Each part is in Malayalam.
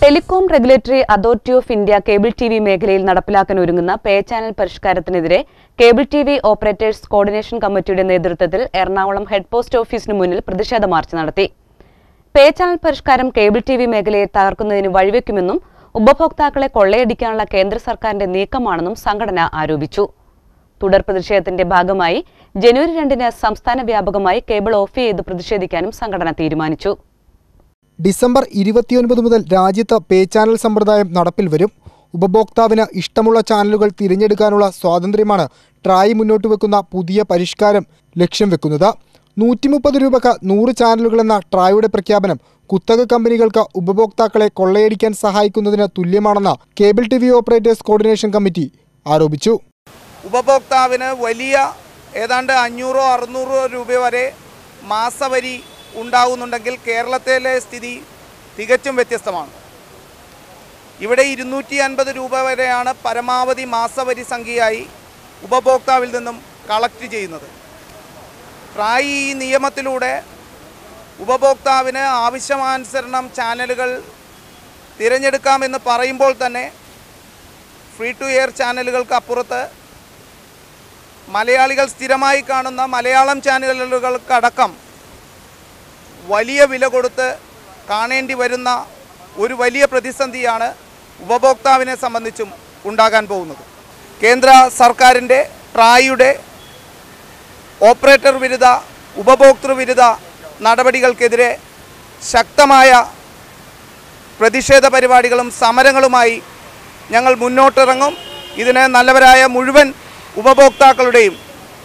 telecom Regulatory Authority of India cable T V മേഖലയിൽ നടപ്പിലാക്കാൻ ഒരുങ്ങുന്ന പേ ചാനൽ പരിഷ്കാരത്തിനെതിരെ cable T V operators coordination കമ്മിറ്റിയുടെ നേതൃത്വത്തിൽ എറണാകുളം ഹെഡ് പോസ്റ്റ് ഓഫീസിന് മുന്നിൽ പ്രതിഷേധ മാർച്ച് നടത്തി പേ ചാനൽ പരിഷ്കാരം കേബിൾ ടി വി മേഖലയെ തകർക്കുന്നതിന് വഴിവെക്കുമെന്നും ഉപഭോക്താക്കളെ കൊള്ളയടിക്കാനുള്ള കേന്ദ്ര സർക്കാരിന്റെ നീക്കമാണെന്നും സംഘടന ആരോപിച്ചു തുടർ പ്രതിഷേധത്തിന്റെ ഭാഗമായി ജനുവരി രണ്ടിന് സംസ്ഥാന വ്യാപകമായി കേബിൾ ഓഫ് ചെയ്ത് പ്രതിഷേധിക്കാനും സംഘടന തീരുമാനിച്ചു ഡിസംബർ ഇരുപത്തിയൊൻപത് മുതൽ രാജ്യത്ത് പേ ചാനൽ സമ്പ്രദായം നടപ്പിൽ വരും ഉപഭോക്താവിന് ഇഷ്ടമുള്ള ചാനലുകൾ തിരഞ്ഞെടുക്കാനുള്ള സ്വാതന്ത്ര്യമാണ് ട്രായ് മുന്നോട്ട് വെക്കുന്ന പുതിയ പരിഷ്കാരം ലക്ഷ്യം വെക്കുന്നത് നൂറ്റി മുപ്പത് രൂപക്ക് നൂറ് ചാനലുകളെന്ന ട്രായുടെ പ്രഖ്യാപനം കുത്തക കമ്പനികൾക്ക് ഉപഭോക്താക്കളെ കൊള്ളയടിക്കാൻ സഹായിക്കുന്നതിന് തുല്യമാണെന്ന് cable T V operators coordination committee ആരോപിച്ചു ഉപഭോക്താവിന് വലിയ ഏതാണ്ട് അഞ്ഞൂറോ അറുന്നൂറോ രൂപ വരെ മാസവരി ഉണ്ടാകുന്നുണ്ടെങ്കിൽ കേരളത്തിലെ സ്ഥിതി തികച്ചും വ്യത്യസ്തമാണ് ഇവിടെ ഇരുന്നൂറ്റി അൻപത് രൂപ വരെയാണ് പരമാവധി മാസവരി സംഖ്യയായി ഉപഭോക്താവിൽ നിന്നും കളക്ട് ചെയ്യുന്നത് പ്രായ ഈ നിയമത്തിലൂടെ ഉപഭോക്താവിന് ആവശ്യമാനുസരണം ചാനലുകൾ തിരഞ്ഞെടുക്കാമെന്ന് പറയുമ്പോൾ തന്നെ ഫ്രീ ടു എയർ ചാനലുകൾക്ക് അപ്പുറത്ത് മലയാളികൾ സ്ഥിരമായി കാണുന്ന മലയാളം ചാനലുകൾക്കടക്കം വലിയ വില കൊടുത്ത് കാണേണ്ടി വരുന്ന ഒരു വലിയ പ്രതിസന്ധിയാണ് ഉപഭോക്താവിനെ സംബന്ധിച്ചും ഉണ്ടാകാൻ പോകുന്നത് കേന്ദ്ര സർക്കാരിൻ്റെ ട്രായുടെ ഓപ്പറേറ്റർ വിരുദ്ധ ഉപഭോക്തൃ വിരുദ്ധ നടപടികൾക്കെതിരെ ശക്തമായ പ്രതിഷേധ പരിപാടികളും സമരങ്ങളുമായി ഞങ്ങൾ മുന്നോട്ടിറങ്ങും ഇതിന് നല്ലവരായ മുഴുവൻ ഉപഭോക്താക്കളുടെയും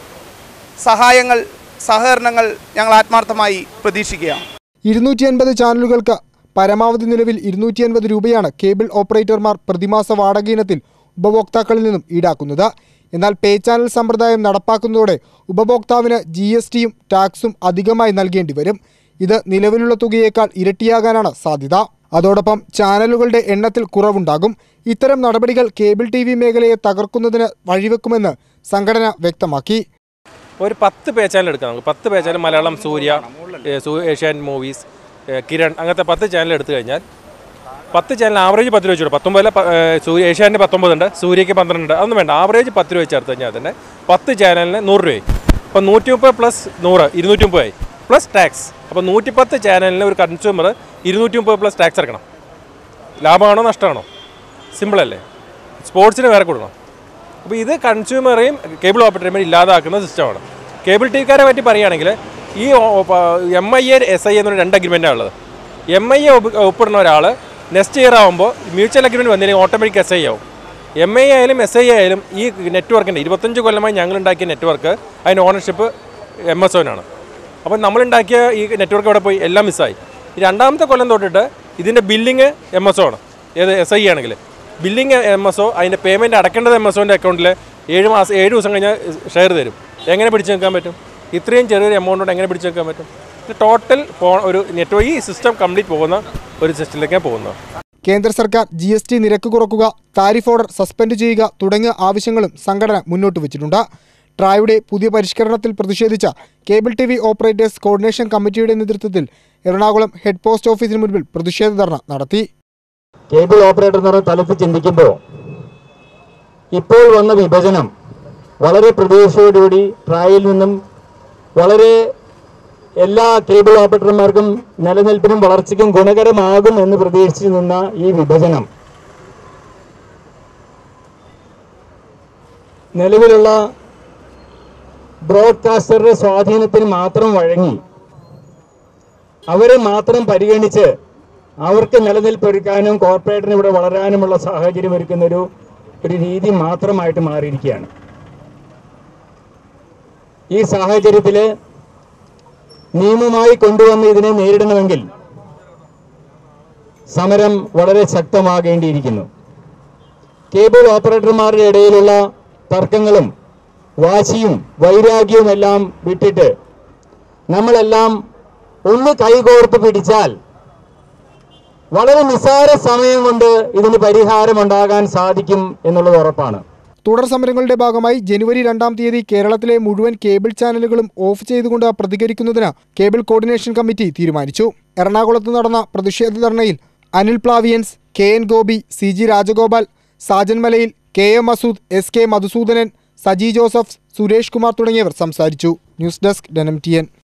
സഹായങ്ങൾ സഹകരണങ്ങൾ ഞങ്ങൾ ആത്മാർത്ഥമായി പ്രതീക്ഷിക്കുകയാണ് ഇരുന്നൂറ്റി അൻപത് ചാനലുകൾക്ക് പരമാവധി നിലവിൽ ഇരുന്നൂറ്റി അൻപത് രൂപയാണ് കേബിൾ ഓപ്പറേറ്റർമാർ പ്രതിമാസ വാടക ഇനത്തിൽ ഉപഭോക്താക്കളിൽ നിന്നും ഈടാക്കുന്നത് എന്നാൽ പേ ചാനൽ സമ്പ്രദായം നടപ്പാക്കുന്നതോടെ ഉപഭോക്താവിന് ജി എസ് ടിയും ടാക്സും അധികമായി നൽകേണ്ടി വരും ഇത് നിലവിലുള്ള തുകയേക്കാൾ ഇരട്ടിയാകാനാണ് സാധ്യത അതോടൊപ്പം ചാനലുകളുടെ എണ്ണത്തിൽ കുറവുണ്ടാകും ഇത്തരം നടപടികൾ കേബിൾ ടി വി മേഖലയെ തകർക്കുന്നതിന് വഴിവെക്കുമെന്ന് സംഘടന വ്യക്തമാക്കി ഒരു പത്ത് പേ ചാനൽ എടുക്കാം നമുക്ക് പത്ത് പേ ചാനൽ മലയാളം സൂര്യ ഏ, സൂ- ഏഷ്യാനെറ്റ് മൂവീസ് ഏ, കിരൺ അങ്ങനത്തെ പത്ത് ചാനൽ എടുത്തു കഴിഞ്ഞാൽ പത്ത് ചാനൽ ആവറേജ് പത്ത് രൂപ വെച്ചു പത്തൊമ്പതിൽ സൂര്യ ഏഷ്യാനെറ്റ് പത്തൊമ്പതുണ്ട് സൂര്യക്ക് പന്ത്രണ്ട് അതൊന്നും വേണ്ട ആവറേജ് പത്ത് രൂപ ചേർത്ത് കഴിഞ്ഞാൽ തന്നെ പത്ത് ചാനലിന് നൂറ് രൂപയായി അപ്പോൾ നൂറ്റി മുപ്പത് പ്ലസ് നൂറ് ഇരുന്നൂറ്റി മുപ്പതായി പ്ലസ് ടാക്സ് അപ്പോൾ നൂറ്റിപ്പത്ത് ചാനലിന് ഒരു കൺസ്യൂമർ ഇരുന്നൂറ്റി മുപ്പത് പ്ലസ് ടാക്സ് അടക്കണം ലാഭമാണോ നഷ്ടമാണോ സിമ്പിളല്ലേ സ്പോർട്സിന് വേറെ കൊടുക്കണം അപ്പോൾ ഇത് കൺസ്യൂമറെയും കേബിൾ ഓപ്പറേറ്റർമാരും ഇല്ലാതാക്കുന്ന സിസ്റ്റമാണ് കേബിൾ ടി വിക്കാരെ പറ്റി പറയുകയാണെങ്കിൽ ഈ M I A S I എന്നൊരു രണ്ട് അഗ്രിമെൻറ്റാണ് ഉള്ളത് എം ഐ എ ഒപ്പിടുന്ന ഒരാൾ നെക്സ്റ്റ് ഇയർ ആകുമ്പോൾ മ്യൂച്വൽ അഗ്രിമെൻറ്റ് വന്നില്ലെങ്കിൽ ഓട്ടോമാറ്റിക് എസ് ഐ ആവും എം ഐ ആയാലും എസ് ഐ ആയാലും ഈ നെറ്റ്വർക്കിൻ്റെ ഇരുപത്തഞ്ച് കൊല്ലമായി ഞങ്ങൾ ഉണ്ടാക്കിയ നെറ്റ്വർക്ക് അതിന് ഓണർഷിപ്പ് എം എസ് ഒനാണ് അപ്പോൾ നമ്മളുണ്ടാക്കിയ ഈ നെറ്റ്വർക്ക് അവിടെ പോയി എല്ലാം മിസ്സായി ഈ രണ്ടാമത്തെ കൊല്ലം തൊട്ടിട്ട് ഇതിൻ്റെ ബില്ലിങ് എം എസ് ഒ ആണ് ഏത് എസ് ഐ ആണെങ്കിൽ ബില്ലിങ് എം എസ് ഒ അതിൻ്റെ പേയ്മെൻറ്റ് അടക്കേണ്ടത് എം എസ് ഒൻ്റെ അക്കൗണ്ടിൽ ഏഴ് മാസം ഏഴ് ദിവസം കഴിഞ്ഞാൽ ഷെയർ തരും എങ്ങനെ പിടിച്ചു നിൽക്കാൻ പറ്റും ഇത്രയും ചെറിയൊരു എമൗണ്ട് കൊണ്ട് എങ്ങനെ പിടിച്ചു നിൽക്കാൻ പറ്റും ഇത് ടോട്ടൽ പോ ഒരു നെറ്റ്വർക്ക് ഈ സിസ്റ്റം കംപ്ലീറ്റ് പോകുന്ന ഒരു സിസ്റ്റത്തിലേക്കാണ് പോകുന്നത് കേന്ദ്ര സർക്കാർ ജി എസ് ടി നിരക്ക് കുറക്കുക താരിഫ് ഓർഡർ സസ്പെൻഡ് ചെയ്യുക തുടങ്ങിയ ആവശ്യങ്ങളും സംഘടന മുന്നോട്ട് വച്ചിട്ടുണ്ട് ട്രായുടെ പുതിയ പരിഷ്കരണത്തിൽ പ്രതിഷേധിച്ച cable T V operators coordination കമ്മിറ്റിയുടെ നേതൃത്വത്തിൽ എറണാകുളം ഹെഡ് പോസ്റ്റ് ഓഫീസിന് മുൻപിൽ പ്രതിഷേധ ധർണ നടത്തി കേബിൾ ഓപ്പറേറ്റർ എന്ന് പറഞ്ഞ തലത്തിൽ ചിന്തിക്കുമ്പോൾ ഇപ്പോൾ വന്ന വിഭജനം വളരെ പ്രതീക്ഷയോടുകൂടി ട്രായിൽ നിന്നും വളരെ എല്ലാ കേബിൾ ഓപ്പറേറ്റർമാർക്കും നിലനിൽപ്പിനും വളർച്ചയ്ക്കും ഗുണകരമാകും എന്ന് പ്രതീക്ഷിച്ചു നിന്ന ഈ വിഭജനം നിലവിലുള്ള ബ്രോഡ്കാസ്റ്ററുടെ സ്വാധീനത്തിന് മാത്രം വഴങ്ങി അവരെ മാത്രം പരിഗണിച്ച് അവർക്ക് നിലനിൽപ്പൊരുക്കാനും കോർപ്പറേറ്റിന് ഇവിടെ വളരാനുമുള്ള സാഹചര്യം ഒരുക്കുന്ന ഒരു ഒരു രീതി മാത്രമായിട്ട് മാറിയിരിക്കുകയാണ് ഈ സാഹചര്യത്തിൽ നിയമമായി കൊണ്ടുവന്ന് ഇതിനെ നേരിടണമെങ്കിൽ സമരം വളരെ ശക്തമാകേണ്ടിയിരിക്കുന്നു കേബിൾ ഓപ്പറേറ്റർമാരുടെ ഇടയിലുള്ള തർക്കങ്ങളും വാശിയും വൈരാഗ്യവും എല്ലാം വിട്ടിട്ട് നമ്മളെല്ലാം ഒന്ന് കൈകോർത്ത് പിടിച്ചാൽ വളരെ നിസ്സാര സമയം കൊണ്ട് ഇതിന് പരിഹാരമുണ്ടാകാൻ സാധിക്കും എന്നുള്ളത് ഉറപ്പാണ് തുടർ സമരങ്ങളുടെ ഭാഗമായി ജനുവരി രണ്ടാം തീയതി കേരളത്തിലെ മുഴുവൻ കേബിൾ ചാനലുകളും ഓഫ് ചെയ്തുകൊണ്ട് പ്രതികരിക്കുന്നതിന് കേബിൾ കോർഡിനേഷൻ കമ്മിറ്റി തീരുമാനിച്ചു എറണാകുളത്ത് നടന്ന പ്രതിഷേധ ധർണയിൽ Anil Plaviyans K N Gopi C G Rajagopal Sajan Malayil K M Masood S K Madhusudanan Saji Joseph Suresh Kumar തുടങ്ങിയവർ സംസാരിച്ചു ന്യൂസ് ഡെസ്ക് ഡെനം ടി എൻ